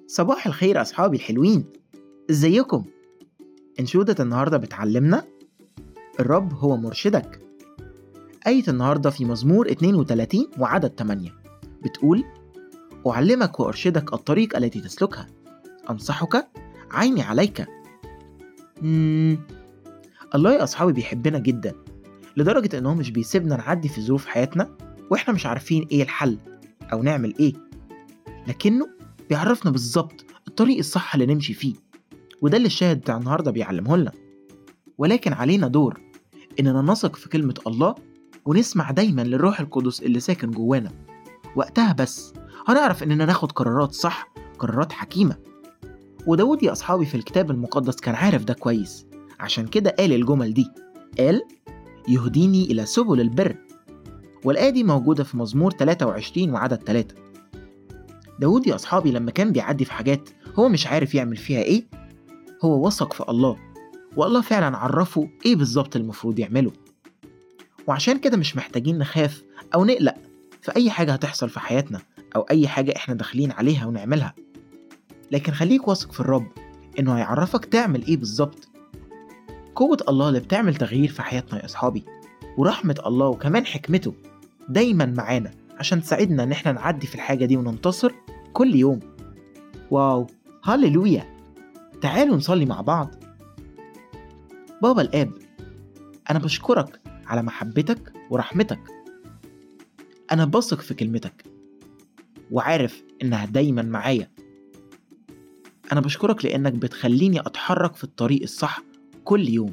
صباح الخير أصحابي الحلوين إزيكم؟ انشودة النهاردة بتعلمنا الرب هو مرشدك آية النهاردة في مزمور 32 وعدد 8 بتقول أعلمك وأرشدك الطريق التي تسلكها أنصحك عيني عليك مم. الله يا أصحابي بيحبنا جدا لدرجة إنه مش بيسيبنا نعدي في ظروف حياتنا وإحنا مش عارفين إيه الحل أو نعمل إيه لكنه بيعرفنا بالظبط الطريق الصح اللي نمشي فيه وده اللي الشاهد بتاع النهاردة بيعلمه لنا ولكن علينا دور إننا نثق في كلمة الله ونسمع دايما للروح القدس اللي ساكن جوانا وقتها بس هنعرف إننا ناخد قرارات صح قرارات حكيمة وداود يا أصحابي في الكتاب المقدس كان عارف ده كويس عشان كده قال الجمل دي قال يهديني إلى سبل البر والآية دي موجودة في مزمور 23 وعدد 3 داود يا أصحابي لما كان بيعدي في حاجات هو مش عارف يعمل فيها إيه هو وثق في الله والله فعلا عرفه إيه بالظبط المفروض يعمله وعشان كده مش محتاجين نخاف أو نقلق في أي حاجة هتحصل في حياتنا أو أي حاجة إحنا داخلين عليها ونعملها لكن خليك واثق في الرب إنه هيعرفك تعمل إيه بالظبط قوة الله اللي بتعمل تغيير في حياتنا يا أصحابي ورحمة الله وكمان حكمته دايما معانا عشان تساعدنا إن إحنا نعدي في الحاجة دي وننتصر كل يوم واو هاليلويا تعالوا نصلي مع بعض بابا الآب أنا بشكرك على محبتك ورحمتك أنا بثق في كلمتك وعارف إنها دايما معايا أنا بشكرك لأنك بتخليني أتحرك في الطريق الصح كل يوم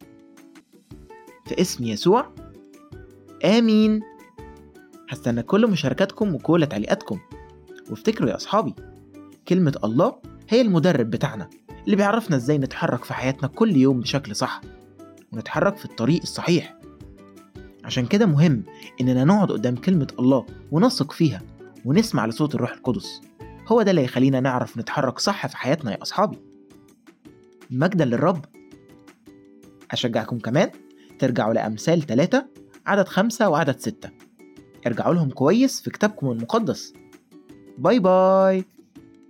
في اسم يسوع آمين هستنى كل مشاركاتكم وكل تعليقاتكم وافتكروا يا أصحابي كلمة الله هي المدرب بتاعنا اللي بيعرفنا ازاي نتحرك في حياتنا كل يوم بشكل صح ونتحرك في الطريق الصحيح عشان كده مهم إننا نقعد قدام كلمة الله ونثق فيها ونسمع لصوت الروح القدس هو ده اللي هيخلينا نعرف نتحرك صح في حياتنا يا أصحابي مجدا للرب أشجعكم كمان ترجعوا لأمثال 3 عدد 5 وعدد 6 ارجعوا لهم كويس في كتابكم المقدس باي باي